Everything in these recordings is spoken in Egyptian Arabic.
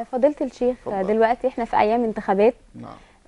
فضيله الشيخ اتفضل. دلوقتي احنا في ايام انتخابات نعم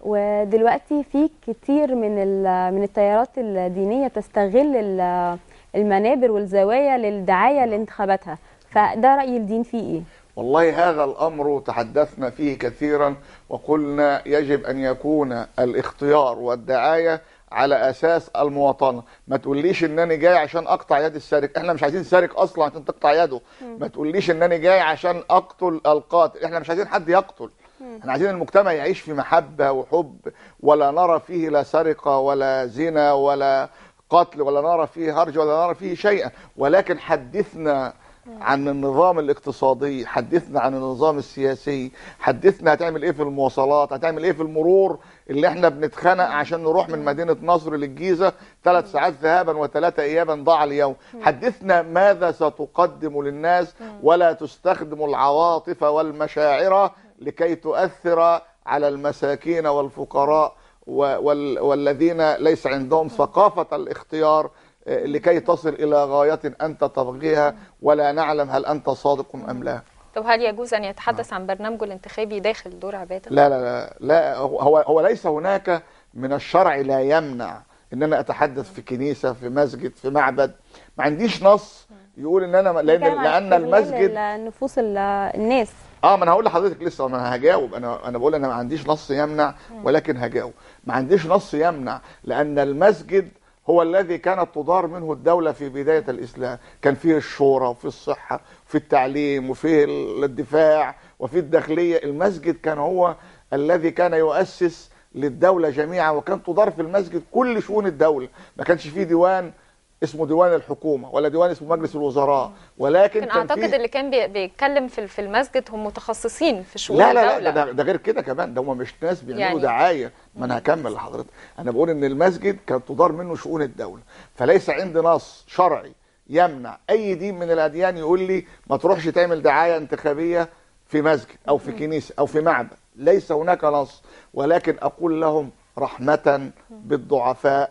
ودلوقتي في كتير من ال- من التيارات الدينيه تستغل ال- المنابر والزوايا للدعايه لانتخاباتها فده راي الدين فيه ايه والله هذا الامر تحدثنا فيه كثيرا وقلنا يجب ان يكون الاختيار والدعايه على اساس المواطنه ما تقوليش انني جاي عشان اقطع يد السارق احنا مش عايزين سارق اصلا عشان تقطع يده ما تقوليش انني جاي عشان اقتل القاتل احنا مش عايزين حد يقتل احنا عايزين المجتمع يعيش في محبه وحب ولا نرى فيه لا سرقه ولا زنا ولا قتل ولا نرى فيه هرج ولا نرى فيه شيئا ولكن حدثنا عن النظام الاقتصادي حدثنا عن النظام السياسي حدثنا هتعمل ايه في المواصلات هتعمل ايه في المرور اللي احنا بنتخانق عشان نروح من مدينة نصر للجيزة ثلاث ساعات ذهابا وثلاثة ايابا ضاع اليوم حدثنا ماذا ستقدم للناس ولا تستخدم العواطف والمشاعر لكي تؤثر على المساكين والفقراء و- وال- والذين ليس عندهم ثقافة الاختيار آه، لكي تصل إلى غاية أنت تبغيها ولا نعلم هل أنت صادق أم لا طب هل يجوز ان يتحدث عن برنامجه الانتخابي داخل دور عباده لا لا لا, لا هو, هو ليس هناك من الشرع لا يمنع ان انا اتحدث في كنيسه في مسجد في معبد ما عنديش نص يقول ان انا لان بنتكلم عن لان استغلال المسجد ال- نفوس ال- الناس اه ما انا هقول لحضرتك لسه انا هجاوب انا انا بقول انا ما عنديش نص يمنع ولكن هجاوب ما عنديش نص يمنع لان المسجد هو الذي كانت تدار منه الدولة في بداية الإسلام كان فيه الشورى وفي الصحة وفي التعليم وفي الدفاع وفي الداخلية المسجد كان هو الذي كان يؤسس للدولة جميعا وكان تدار في المسجد كل شؤون الدولة ما كانش فيه ديوان اسمه ديوان الحكومة ولا ديوان اسمه مجلس الوزراء ولكن لكن كان اعتقد فيه اللي كان بي- بيتكلم في في المسجد هم متخصصين في شؤون لا لا لا الدوله ده, ده غير كده كمان ده هم مش ناس بيعملوا يعني- يعني دعايه ما انا هكمل لحضرتك انا بقول ان المسجد كان تدار منه شؤون الدوله فليس عندي نص شرعي يمنع اي دين من الاديان يقول لي ما تروحش تعمل دعايه انتخابيه في مسجد او في كنيسه او في معبد ليس هناك نص ولكن اقول لهم رحمه بالضعفاء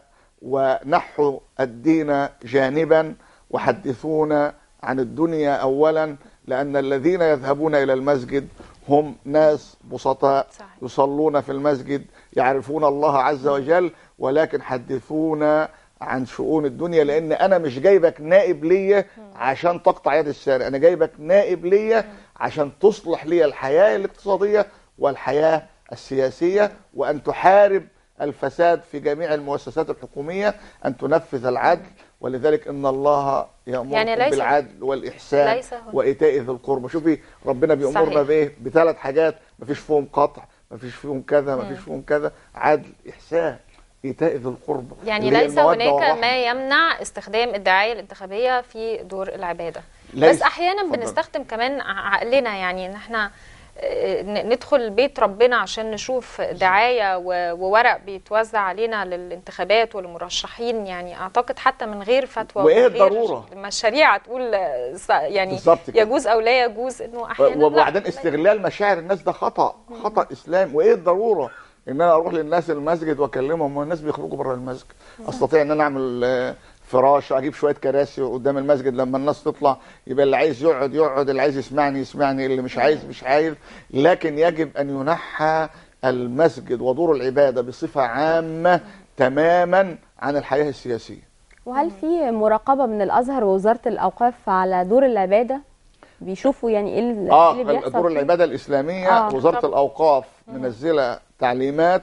ونحوا الدين جانبا وحدثونا عن الدنيا اولا لان الذين يذهبون الى المسجد هم ناس بسطاء صحيح. يصلون في المسجد يعرفون الله عز وجل ولكن حدثونا عن شؤون الدنيا لان انا مش جايبك نائب ليا عشان تقطع يد السارق انا جايبك نائب ليا عشان تصلح لي الحياه الاقتصاديه والحياه السياسيه وان تحارب الفساد في جميع المؤسسات الحكوميه ان تنفذ العدل ولذلك ان الله يامركم يعني ليس- بالعدل والاحسان ليس هناك- وايتاء ذي القربى شوفي ربنا بيامرنا صحيح. بايه بثلاث حاجات مفيش فيهم قطع مفيش فيهم كذا مفيش فيهم كذا عدل احسان ايتاء ذي القربى يعني اللي هي ليس المودة هناك والرحمة. ما يمنع استخدام الدعايه الانتخابيه في دور العباده ليس- بس احيانا اتفضل. بنستخدم كمان ع- عقلنا يعني ان احنا آه، ن- ندخل بيت ربنا عشان نشوف دعايه و- وورق بيتوزع علينا للانتخابات والمرشحين يعني اعتقد حتى من غير فتوى وإيه وغير الضرورة؟ لما الشريعه تقول آه، س- يعني بالظبط كده. يجوز او لا يجوز انه احيانا لا. وبعدين استغلال مشاعر الناس ده خطا خطا اسلام وايه الضروره ان انا اروح للناس المسجد واكلمهم والناس بيخرجوا بره المسجد استطيع ان انا اعمل آه، فراش اجيب شويه كراسي قدام المسجد لما الناس تطلع يبقى اللي عايز يقعد يقعد اللي عايز يسمعني يسمعني اللي مش عايز مش عايز لكن يجب ان ينحى المسجد ودور العباده بصفه عامه تماما عن الحياه السياسيه وهل في مراقبه من الازهر ووزاره الاوقاف على دور العباده بيشوفوا يعني ايه ال- اه إيه اللي بيحصل دور فيه؟ العباده الاسلاميه آه. وزاره طبعا. الاوقاف منزله تعليمات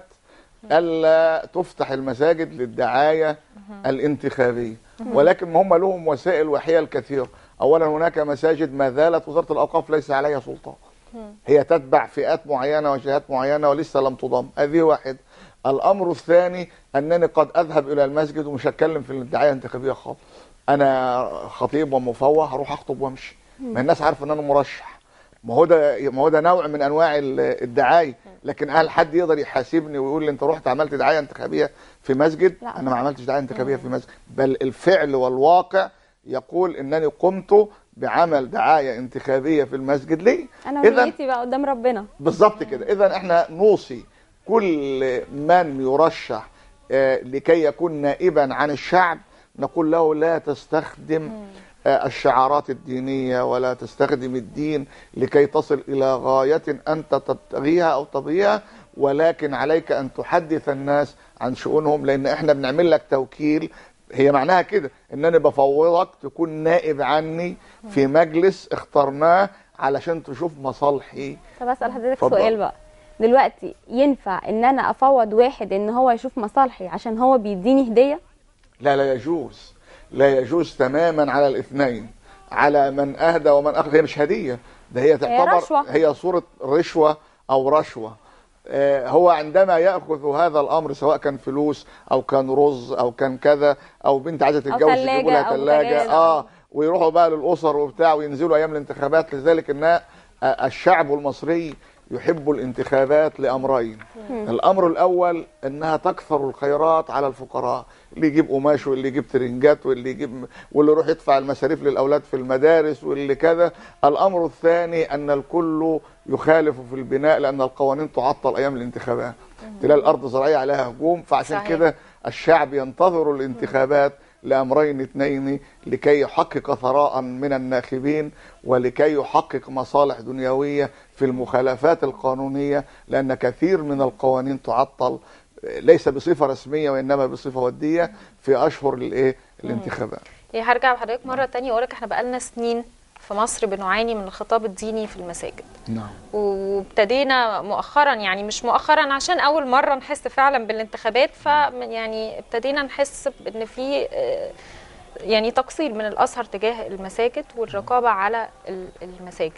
الا تفتح المساجد للدعايه الانتخابيه ولكن هم لهم وسائل وحيل كثيره اولا هناك مساجد ما زالت وزاره الاوقاف ليس عليها سلطان هي تتبع فئات معينه وجهات معينه ولسه لم تضم هذه واحد الامر الثاني انني قد اذهب الى المسجد ومش هتكلم في الدعايه الانتخابيه خالص انا خطيب ومفوه هروح اخطب وامشي ما الناس عارفه ان انا مرشح ما هو ده ما هو ده نوع من انواع ال- الدعايه لكن هل حد يقدر يحاسبني ويقول لي انت رحت عملت دعايه انتخابيه في مسجد لا انا ما عملتش دعايه انتخابيه في مسجد بل الفعل والواقع يقول انني قمت بعمل دعايه انتخابيه في المسجد ليه انا إذن- ونيتي بقى قدام ربنا بالظبط كده اذا احنا نوصي كل من يرشح آه، لكي يكون نائبا عن الشعب نقول له لا تستخدم آه، الشعارات الدينية ولا تستخدم الدين لكي تصل إلى غاية أنت تبتغيها أو تبغيها ولكن عليك أن تحدث الناس عن شؤونهم لأن إحنا بنعمل لك توكيل هي معناها كده ان انا بفوضك تكون نائب عني في مجلس اخترناه علشان تشوف مصالحي طب اسال حضرتك اتفضل. سؤال بقى دلوقتي ينفع ان انا افوض واحد ان هو يشوف مصالحي عشان هو بيديني هديه لا لا يجوز لا يجوز تماما على الاثنين على من اهدى ومن اخذ هي مش هديه ده هي تعتبر رشوة. هي صوره رشوه او رشوه آه، هو عندما ياخذ هذا الامر سواء كان فلوس او كان رز او كان كذا او بنت عايزه تتجوز تلاجة يجيبوا لها أو ثلاجه بوتاجاز. اه ويروحوا بقى للاسر وبتاع وينزلوا ايام الانتخابات لذلك ان آه، الشعب المصري يحب الانتخابات لامرين الامر الاول انها تكثر الخيرات على الفقراء اللي يجيب قماش واللي يجيب ترنجات واللي يجيب واللي يروح يدفع المصاريف للاولاد في المدارس واللي كذا الامر الثاني ان الكل يخالف في البناء لان القوانين تعطل ايام الانتخابات تلاقي الارض زراعيه عليها هجوم فعشان صحيح. كده الشعب ينتظر الانتخابات لامرين اثنين لكي يحقق ثراء من الناخبين ولكي يحقق مصالح دنيويه في المخالفات القانونيه لان كثير من القوانين تعطل ليس بصفه رسميه وانما بصفه وديه في اشهر الايه الانتخابات يعني هرجع لحضرتك مره تانية واقول لك احنا بقالنا سنين في مصر بنعاني من الخطاب الديني في المساجد نعم وابتدينا مؤخرا يعني مش مؤخرا عشان اول مره نحس فعلا بالانتخابات ف يعني ابتدينا نحس ان في آه، يعني تقصير من الازهر تجاه المساجد والرقابه على ال- المساجد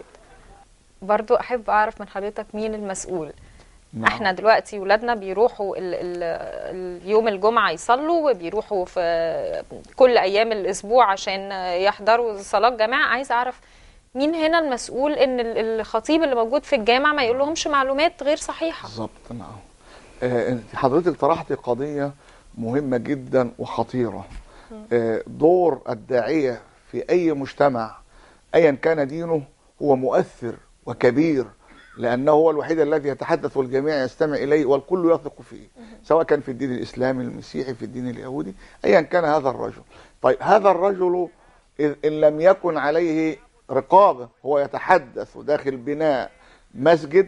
برضو احب اعرف من حضرتك مين المسؤول نعم. احنا دلوقتي ولادنا بيروحوا ال ال اليوم الجمعة يصلوا وبيروحوا في كل ايام الاسبوع عشان يحضروا صلاة جماعة عايز اعرف مين هنا المسؤول ان ال- الخطيب اللي موجود في الجامع ما يقول لهمش معلومات غير صحيحة بالظبط نعم آه، انت حضرتك طرحت قضيه مهمه جدا وخطيره آه، دور الداعيه في اي مجتمع ايا كان دينه هو مؤثر وكبير لانه هو الوحيد الذي يتحدث والجميع يستمع اليه والكل يثق فيه سواء كان في الدين الاسلامي المسيحي في الدين اليهودي ايا كان هذا الرجل طيب هذا الرجل إذ- ان لم يكن عليه رقابه هو يتحدث داخل بناء مسجد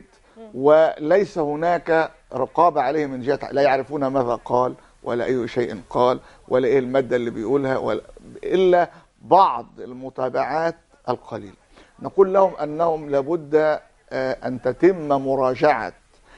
وليس هناك رقابة عليه من جهة لا يعرفون ماذا قال ولا أي شيء قال ولا إيه المادة اللي بيقولها ولا إلا بعض المتابعات القليلة نقول لهم أنهم لابد آه، أن تتم مراجعة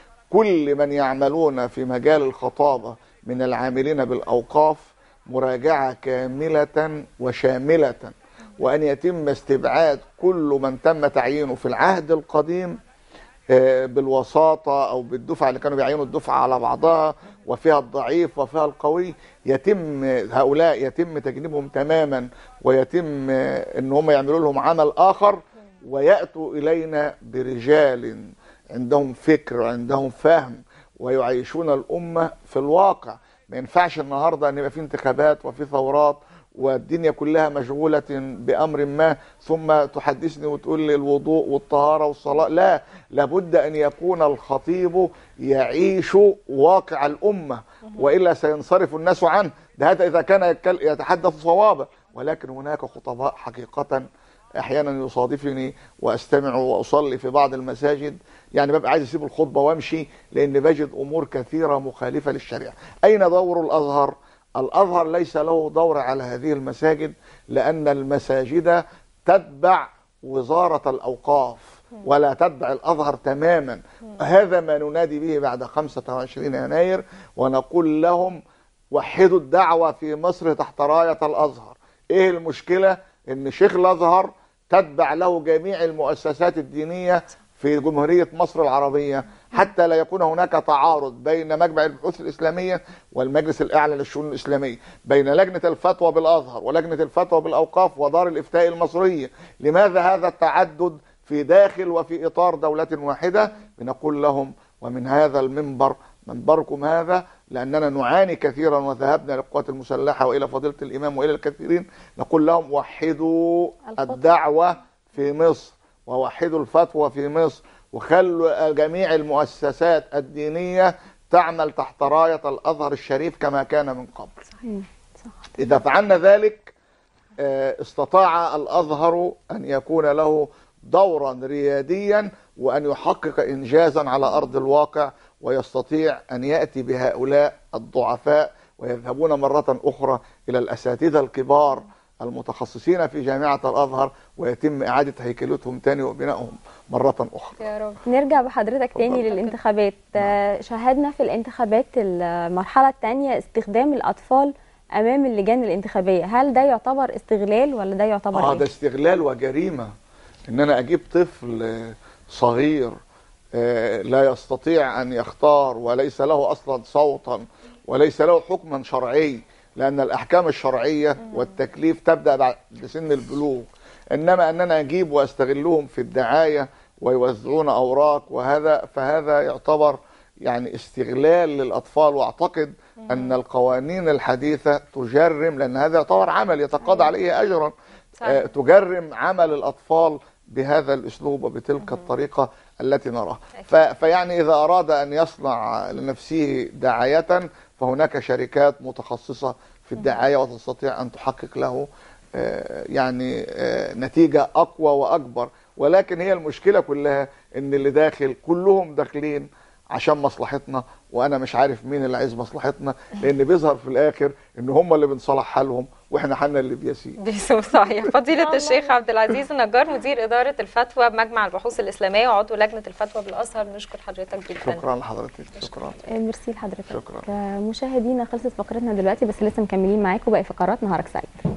كل من يعملون في مجال الخطابة من العاملين بالأوقاف مراجعة كاملة وشاملة وأن يتم استبعاد كل من تم تعيينه في العهد القديم آه، بالوساطة أو بالدفعة اللي كانوا بيعينوا الدفعة على بعضها وفيها الضعيف وفيها القوي يتم هؤلاء يتم تجنيبهم تماما ويتم آه، ان هم يعملوا لهم عمل آخر ويأتوا إلينا برجال عندهم فكر وعندهم فهم ويعيشون الأمة في الواقع ما ينفعش النهاردة أن يبقى في انتخابات وفي ثورات والدنيا كلها مشغولة بأمر ما ثم تحدثني وتقول لي الوضوء والطهارة والصلاة لا لابد أن يكون الخطيب يعيش واقع الأمة وإلا سينصرف الناس عنه ده هذا إذا كان يتكل- يتحدث صوابا ولكن هناك خطباء حقيقة احيانا يصادفني واستمع واصلي في بعض المساجد يعني ببقى عايز اسيب الخطبه وامشي لان بجد امور كثيره مخالفه للشريعه اين دور الازهر الازهر ليس له دور على هذه المساجد لان المساجد تتبع وزاره الاوقاف ولا تتبع الازهر تماما هذا ما ننادي به بعد 25 يناير ونقول لهم وحدوا الدعوه في مصر تحت رايه الازهر ايه المشكله ان شيخ الازهر تتبع له جميع المؤسسات الدينيه في جمهوريه مصر العربيه حتى لا يكون هناك تعارض بين مجمع البحوث الاسلاميه والمجلس الاعلى للشؤون الاسلاميه بين لجنه الفتوى بالازهر ولجنه الفتوى بالاوقاف ودار الافتاء المصريه لماذا هذا التعدد في داخل وفي اطار دوله واحده بنقول لهم ومن هذا المنبر منبركم هذا لأننا نعاني كثيرا وذهبنا للقوات المسلحة وإلى فضيلة الإمام وإلى الكثيرين نقول لهم وحدوا الفتوى. الدعوة في مصر ووحدوا الفتوى في مصر وخلوا جميع المؤسسات الدينية تعمل تحت راية الأزهر الشريف كما كان من قبل صحيح صح إذا فعلنا ذلك آه، استطاع الازهر ان يكون له دورا رياديا وان يحقق انجازا على ارض الواقع ويستطيع ان ياتي بهؤلاء الضعفاء ويذهبون مره اخرى الى الاساتذه الكبار المتخصصين في جامعه الازهر ويتم اعاده هيكلتهم تاني وبنائهم مره اخرى. يا رب نرجع بحضرتك تاني اتفضل. للانتخابات آه، شاهدنا في الانتخابات المرحلة الثانية استخدام الأطفال أمام اللجان الانتخابية هل ده يعتبر استغلال ولا ده يعتبر اه إيه؟ ده استغلال وجريمه ان انا اجيب طفل آه، صغير آه، لا يستطيع ان يختار وليس له اصلا صوتا وليس له حكما شرعي لان الاحكام الشرعيه والتكليف تبدا بعد سن البلوغ انما ان انا اجيب واستغلهم في الدعايه ويوزعون اوراق وهذا فهذا يعتبر يعني استغلال للاطفال واعتقد ان القوانين الحديثه تجرم لان هذا يعتبر عمل يتقاضى عليه اجرا صحيح. آه، تجرم عمل الاطفال بهذا الاسلوب وبتلك الطريقه التي نراها ف- فيعني اذا اراد ان يصنع لنفسه دعايه فهناك شركات متخصصه في الدعايه وتستطيع ان تحقق له آه، يعني آه، نتيجه اقوى واكبر ولكن هي المشكله كلها ان اللي داخل كلهم داخلين عشان مصلحتنا وانا مش عارف مين اللي عايز مصلحتنا لان بيظهر في الاخر ان هم اللي بنصلح حالهم واحنا حالنا اللي بيسيء بيسو صحيح فضيلة الشيخ عبد العزيز النجار مدير إدارة الفتوى بمجمع البحوث الإسلامية وعضو لجنة الفتوى بالأزهر نشكر حضرتك جدا شكرا لحضرتك شكرا آه، ميرسي لحضرتك شكرا. آه، مشاهدينا خلصت فقرتنا دلوقتي بس لسه مكملين معاكم باقي فقرات نهارك سعيد